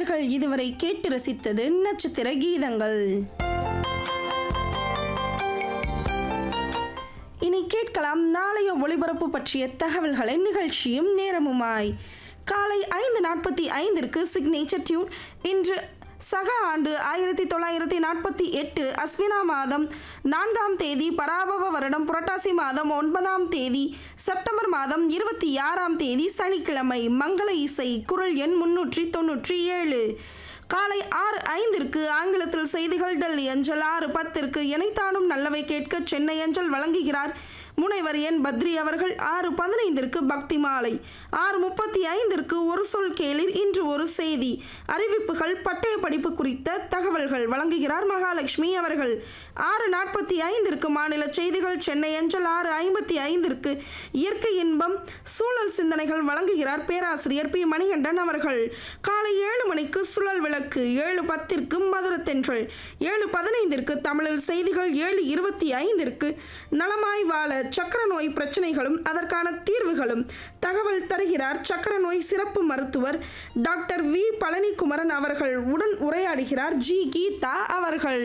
நேயர்கள் இதுவரை கேட்டு ரசித்தது நட்சத்திர கீதங்கள் இனி கேட்கலாம் நாளைய ஒளிபரப்பு பற்றிய தகவல்களை நிகழ்ச்சியும் நேரமுமாய் காலை ஐந்து நாற்பத்தி ஐந்திற்கு சிக்னேச்சர் டியூன் இன்று சக ஆண்டு ஆயிரத்தி தொள்ளாயிரத்தி நாற்பத்தி எட்டு அஸ்வினா மாதம் நான்காம் தேதி பராபவ வருடம் புரட்டாசி மாதம் ஒன்பதாம் தேதி செப்டம்பர் மாதம் இருபத்தி ஆறாம் தேதி சனிக்கிழமை மங்கள இசை குரல் எண் முன்னூற்றி தொன்னூற்றி ஏழு காலை ஆறு ஐந்திற்கு ஆங்கிலத்தில் செய்திகள் டெல்லி அஞ்சல் ஆறு பத்திற்கு இணைத்தானும் நல்லவை கேட்க சென்னை அஞ்சல் வழங்குகிறார் முனைவர் என் பத்ரி அவர்கள் ஆறு பதினைந்திற்கு பக்தி மாலை ஆறு முப்பத்தி ஐந்திற்கு ஒரு சொல் கேளிர் இன்று ஒரு செய்தி அறிவிப்புகள் பட்டய படிப்பு குறித்த தகவல்கள் வழங்குகிறார் மகாலட்சுமி அவர்கள் ஆறு நாற்பத்தி ஐந்திற்கு மாநில செய்திகள் சென்னை அஞ்சல் ஆறு ஐம்பத்தி ஐந்திற்கு இயற்கை இன்பம் சூழல் சிந்தனைகள் வழங்குகிறார் பேராசிரியர் பி மணிகண்டன் அவர்கள் காலை ஏழு மணிக்கு சுழல் விளக்கு ஏழு பத்திற்கு மதுரத்தென்றல் ஏழு பதினைந்திற்கு தமிழில் செய்திகள் ஏழு இருபத்தி ஐந்திற்கு நலமாய் வாழ சக்கர நோய் பிரச்சனைகளும் அதற்கான தீர்வுகளும் தகவல் தருகிறார் சக்கர நோய் சிறப்பு மருத்துவர் டாக்டர் வி பழனிக்குமரன் அவர்கள் உடன் உரையாடுகிறார் ஜி கீதா அவர்கள்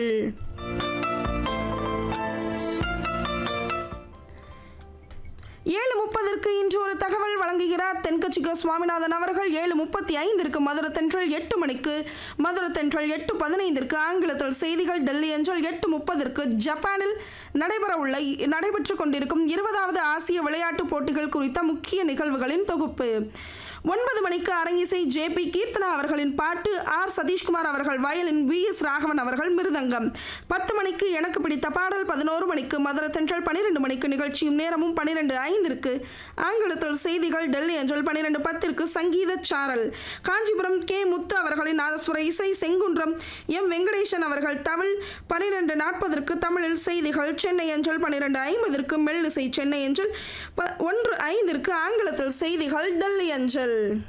ஏழு முப்பதற்கு இன்று ஒரு தகவல் வழங்குகிறார் தென்கட்சிக்கு சுவாமிநாதன் அவர்கள் ஏழு முப்பத்தி ஐந்திற்கு மதுரை தென்றல் எட்டு மணிக்கு மதுரை தென்றல் எட்டு பதினைந்திற்கு ஆங்கிலத்தில் செய்திகள் டெல்லி அஞ்சல் எட்டு முப்பதற்கு ஜப்பானில் நடைபெறவுள்ள நடைபெற்று கொண்டிருக்கும் இருபதாவது ஆசிய விளையாட்டுப் போட்டிகள் குறித்த முக்கிய நிகழ்வுகளின் தொகுப்பு ஒன்பது மணிக்கு அரங்கிசை ஜே பி கீர்த்தனா அவர்களின் பாட்டு ஆர் சதீஷ்குமார் அவர்கள் வயலின் வி எஸ் ராகவன் அவர்கள் மிருதங்கம் பத்து மணிக்கு எனக்கு பிடித்த பாடல் பதினோரு மணிக்கு மதுரை தென்றல் பன்னிரெண்டு மணிக்கு நிகழ்ச்சியும் நேரமும் பன்னிரெண்டு ஐந்திற்கு ஆங்கிலத்தில் செய்திகள் டெல்லி அஞ்சல் பன்னிரெண்டு பத்திற்கு சங்கீத சாரல் காஞ்சிபுரம் கே முத்து அவர்களின் நாதஸ்வர இசை செங்குன்றம் எம் வெங்கடேசன் அவர்கள் தமிழ் பன்னிரெண்டு நாற்பதற்கு தமிழில் செய்திகள் சென்னை அஞ்சல் பன்னிரெண்டு ஐம்பதற்கு மெல்லிசை சென்னை அஞ்சல் ப- ஒன்று ஐந்திற்கு ஆங்கிலத்தில் செய்திகள் டெல்லி அஞ்சல்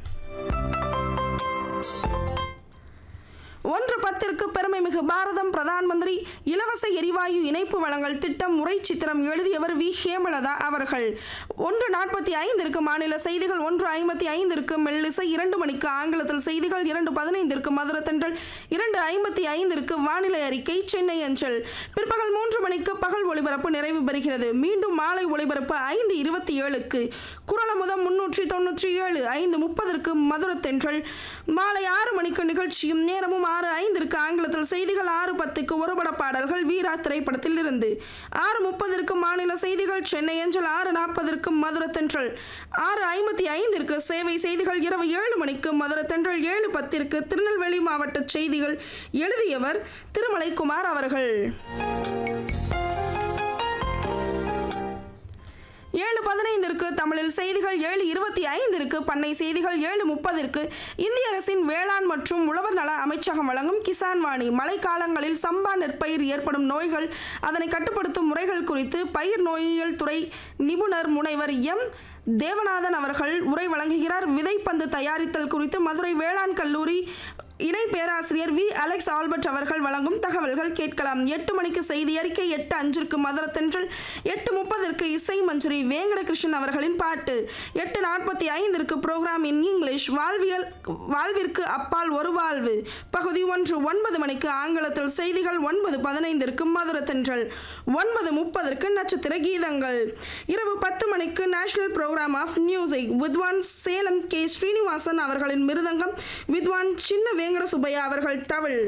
ஒன்று பத்திற்கு பெருமைமிகு பாரதம் பிரதான் மந்திரி இலவச எரிவாயு இணைப்பு வழங்கல் திட்டம் முறை சித்திரம் எழுதியவர் வி ஹேமலதா அவர்கள் ஒன்று நாற்பத்தி ஐந்திற்கு மாநில செய்திகள் ஒன்று ஐம்பத்தி ஐந்திற்கு மெல்லிசை இரண்டு மணிக்கு ஆங்கிலத்தில் செய்திகள் இரண்டு பதினைந்திற்கு மதுரை தென்றல் இரண்டு ஐம்பத்தி ஐந்திற்கு வானிலை அறிக்கை சென்னை அஞ்சல் பிற்பகல் மூன்று மணிக்கு பகல் ஒளிபரப்பு நிறைவு பெறுகிறது மீண்டும் மாலை ஒளிபரப்பு ஐந்து இருபத்தி ஏழுக்கு குரலமுதம் முன்னூற்றி தொன்னூற்றி ஏழு ஐந்து முப்பதற்கு மதுரை தென்றல் மாலை ஆறு மணிக்கு நிகழ்ச்சியும் நேரமும் ஆறு ஐந்திற்கு ஆங்கிலத்தில் செய்திகள் ஆறு பத்துக்கு ஒருபட பாடல்கள் வீரா திரைப்படத்தில் இருந்து ஆறு முப்பதற்கு மாநில செய்திகள் சென்னை அஞ்சல் ஆறு நாற்பதற்கு மதுரை தென்றல் ஆறு ஐம்பத்தி ஐந்திற்கு சேவை செய்திகள் இரவு ஏழு மணிக்கு மதுரை தென்றல் ஏழு பத்திற்கு திருநெல்வேலி மாவட்ட செய்திகள் எழுதியவர் திருமலை குமார் அவர்கள் ஏழு பதினைந்திற்கு தமிழில் செய்திகள் ஏழு இருபத்தி ஐந்திற்கு பண்ணை செய்திகள் ஏழு முப்பதிற்கு இந்திய அரசின் வேளாண் மற்றும் உழவர் நல அமைச்சகம் வழங்கும் கிசான் வாணி மழைக்காலங்களில் சம்பா நெற்பயிர் ஏற்படும் நோய்கள் அதனை கட்டுப்படுத்தும் முறைகள் குறித்து பயிர் நோயியல் துறை நிபுணர் முனைவர் எம் தேவநாதன் அவர்கள் உரை வழங்குகிறார் விதைப்பந்து தயாரித்தல் குறித்து மதுரை வேளாண் கல்லூரி இணை பேராசிரியர் வி அலெக்ஸ் ஆல்பர்ட் அவர்கள் வழங்கும் தகவல்கள் கேட்கலாம் எட்டு மணிக்கு செய்தி அறிக்கை எட்டு அஞ்சிற்கு மதுரை தென்றல் எட்டு முப்பதற்கு இசை மஞ்சுரி வேங்கடகிருஷ்ணன் அவர்களின் பாட்டு எட்டு நாற்பத்தி ஐந்திற்கு புரோகிராம் இன் இங்கிலீஷ் வாழ்வியல் வாழ்விற்கு அப்பால் ஒரு வாழ்வு பகுதி ஒன்று ஒன்பது மணிக்கு ஆங்கிலத்தில் செய்திகள் ஒன்பது பதினைந்திற்கு மதுரை தென்றல் ஒன்பது முப்பதற்கு நட்சத்திர கீதங்கள் இரவு பத்து மணிக்கு நேஷனல் ப்ரோக்ராம் ஆஃப் மியூசிக் வித்வான் சேலம் கே ஸ்ரீனிவாசன் அவர்களின் மிருதங்கம் வித்வான் சின்ன வேங்கட சுப்பையா அவர்கள் தவிழ்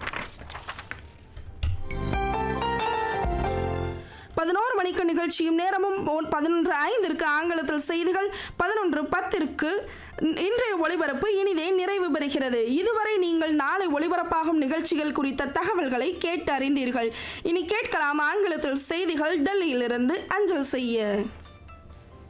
பதினோரு மணிக்கு நிகழ்ச்சியும் நேரமும் ஒ- பதினொன்று ஐந்திற்கு ஆங்கிலத்தில் செய்திகள் பதினொன்று பத்திற்கு இன்றைய ஒளிபரப்பு இனிதே நிறைவு பெறுகிறது இதுவரை நீங்கள் நாளை ஒளிபரப்பாகும் நிகழ்ச்சிகள் குறித்த தகவல்களை கேட்டு அறிந்தீர்கள் இனி கேட்கலாம் ஆங்கிலத்தில் செய்திகள் டெல்லியிலிருந்து அஞ்சல் செய்ய